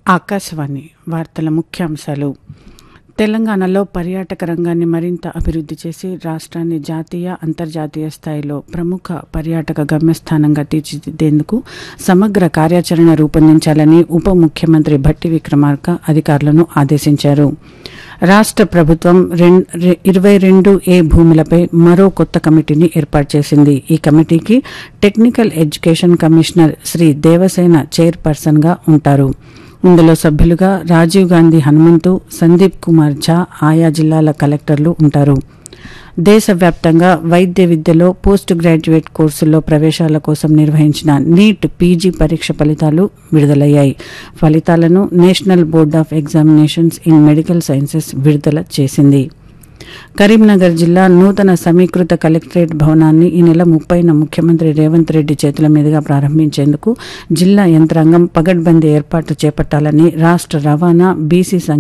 ఆకాశవాణి వార్తల ముఖ్యాంశాలు తెలంగాణలో పర్యాటక రంగాన్ని మరింత అభివృద్ధి చేసి రాష్ట్రాన్ని జాతీయ అంతర్జాతీయ స్థాయిలో ప్రముఖ పర్యాటక గమ్యస్థానంగా తీర్చిదిద్దేందుకు సమగ్ర కార్యాచరణ రూపొందించాలని ఉప ముఖ్యమంత్రి భట్టి విక్రమార్క అధికారులను ఆదేశించారు రాష్ట్ర ప్రభుత్వం రెం- రె- ఇరవై రెండు ఏ భూములపై మరో కొత్త కమిటీని ఏర్పాటు చేసింది ఈ కమిటీకి technical education commissioner Shri Devasena చైర్పర్సన్గా ఉంటారు ఇందులో సభ్యులుగా రాజీవ్ గాంధీ హనుమంతు సందీప్ కుమార్ ఝా ఆయా జిల్లాల కలెక్టర్లు ఉంటారు దేశవ్యాప్తంగా వైద్య విద్యలో పోస్ట్ గ్రాడ్యుయేట్ కోర్సుల్లో ప్రవేశాల కోసం నిర్వహించిన నీట్ పీజీ పరీక్ష ఫలితాలు విడుదలయ్యాయి ఫలితాలను National Board of Examinations in Medical Sciences విడుదల చేసింది కరీంనగర్ జిల్లా నూతన సమీకృత కలెక్టరేట్ భవనాన్ని ఈ నెల ముప్పైన ముఖ్యమంత్రి రేవంత్ రెడ్డి చేతుల మీదుగా ప్రారంభించేందుకు జిల్లా యంత్రాంగం పగడ్బందీ ఏర్పాట్లు చేపట్టాలని రాష్ట్ర రవాణా బీసీ